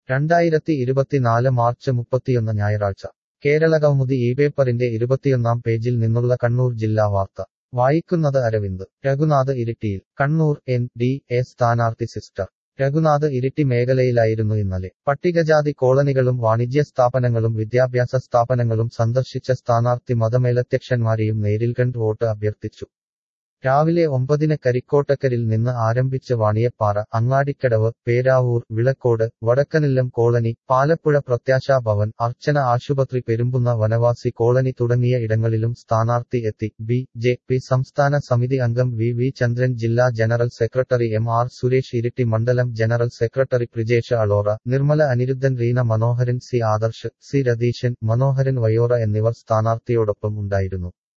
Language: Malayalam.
രണ്ടായിരത്തി ഇരുപത്തിനാല് മാർച്ച് മുപ്പത്തിയൊന്ന് ഞായറാഴ്ച കേരള കൗമുദി ഈ പേപ്പറിന്റെ ഇരുപത്തിയൊന്നാം പേജിൽ നിന്നുള്ള കണ്ണൂർ ജില്ലാ വാർത്ത വായിക്കുന്നത് അരവിന്ദ് രഘുനാഥ് ഇരിട്ടിയിൽ കണ്ണൂർ എൻ ഡി എ സ്ഥാനാർത്ഥി സിസ്റ്റർ രഘുനാഥ് ഇരിട്ടി മേഖലയിലായിരുന്നു ഇന്നലെ പട്ടികജാതി കോളനികളും വാണിജ്യ സ്ഥാപനങ്ങളും വിദ്യാഭ്യാസ സ്ഥാപനങ്ങളും സന്ദർശിച്ച സ്ഥാനാർത്ഥി മതമേലധ്യക്ഷന്മാരെയും നേരിൽ കണ്ട് വോട്ട് അഭ്യർത്ഥിച്ചു രാവിലെ ഒമ്പതിന് കരിക്കോട്ടക്കരിൽ നിന്ന് ആരംഭിച്ച് വാണിയപ്പാറ അങ്ങാടിക്കടവ് പേരാവൂർ വിളക്കോട് വടക്കനില്ലം കോളനി പാലപ്പുഴ പ്രത്യാശാ ഭവൻ അർച്ചന ആശുപത്രി പെരുമ്പുന്ന വനവാസി കോളനി തുടങ്ങിയ ഇടങ്ങളിലും സ്ഥാനാർത്ഥി എത്തി ബി ജെ പി സംസ്ഥാന സമിതി അംഗം വി വി ചന്ദ്രൻ ജില്ലാ general secretary M R Suresh Iritty മണ്ഡലം general secretary Prijesh Alora Nirmala Aniruddhan Reena Manoharan C Adarsh C Ratheesan Manoharan Vayora എന്നിവർ സ്ഥാനാർത്ഥിയോടൊപ്പം ഉണ്ടായിരുന്നു